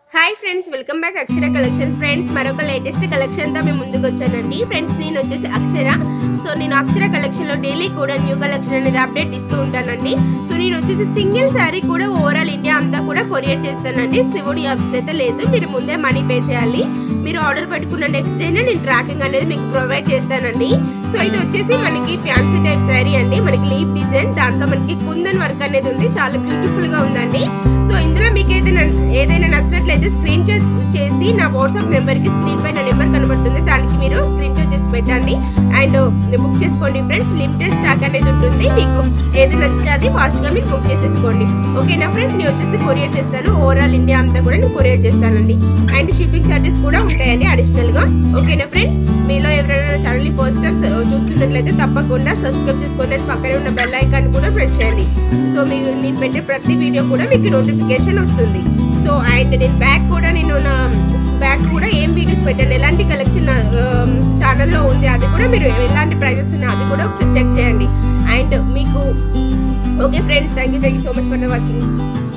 hi friends welcome back Akshara collection friends మరొక latest collection తో మేము ముందుకు వచ్చానండి ఫ్రెండ్స్ నేను వచ్చేసి అక్షర సో నేను అక్షర కలెక్షన్ లో డైలీ కూడా న్యూ కలెక్షన్ అనేది అప్డేట్ ఇస్తూ ఉంటానండి సో నేను వచ్చేసి సింగిల్ శారీ కూడా ఓవరాల్ ఇండియా అంతా కూడా కొరియర్ చేస్తానండి శివుడి ఆప్షన్ అయితే లేదు మీరు ముందే మనీ పే చేయాలి మీరు ఆర్డర్ పెట్టుకున్న నెక్స్ట్ డేనే నేను ట్రాకింగ్ అనేది మీకు ప్రొవైడ్ చేస్తానండి సో ఇది వచ్చేసి మనకి ఫ్యాన్సీ టైప్ శారీ అండి మనకి లీఫ్ డిజైన్ దాంట్లో మనకి కుందన్ వర్క్ అనేది ఉంది చాలా బ్యూటిఫుల్ గా ఉందండి సో ఇందులో మీకు ఏదైనా ఏదైనా నచ్చినట్లయితే స్క్రీన్ షాట్ చేసి నా వాట్సాప్ నెంబర్ కి స్క్రీన్ పై నా నెంబర్ కనబడుతుంది దానికి మీరు స్క్రీన్ షాట్ చేసి పెట్టండి అండ్ బుక్ చేసుకోండి ఫ్రెండ్స్ లిమిటెడ్ స్టాక్ అనేది ఉంటుంది మీకు ఏది నచ్చితే అది ఫాస్ట్ గా మీరు బుక్ చేసేసుకోండి ఓకేనా ఫ్రెండ్స్ నేను వచ్చేసి కొరియర్ చేస్తాను ఓవరాల్ ఇండియా అంతా కూడా నేను కొరియర్ చేస్తానండి అండ్ షిప్పింగ్ ఛార్జెస్ కూడా ఉంటాయండి అడిషనల్ గా ఓకేనా ఫ్రెండ్స్ మీలో ఎవరైనా ఛానల్ ని ఫస్ట్ టైం చూస్తున్నట్లయితే తప్పకుండా సబ్స్క్రైబ్ చేసుకోండి and పక్కనే ఉన్న బెల్ ఐకాన్ కూడా ప్రెస్ చేయండి సో మీకు నేను పెట్టే ప్రతి వీడియో కూడా మీకు నోటిఫికేషన్ వస్తుంది సో అండ్ నేను బ్యాక్ కూడా నేను నా బ్యాక్ కూడా ఏం వీడియోస్ పెట్టాను ఎలాంటి కలెక్షన్ ఛానల్లో ఉంది అది కూడా మీరు ఎలాంటి ప్రైజెస్ ఉన్నాయి అది కూడా ఒకసారి చెక్ చేయండి అండ్ మీకు okay friends thank you thank you so much for the watching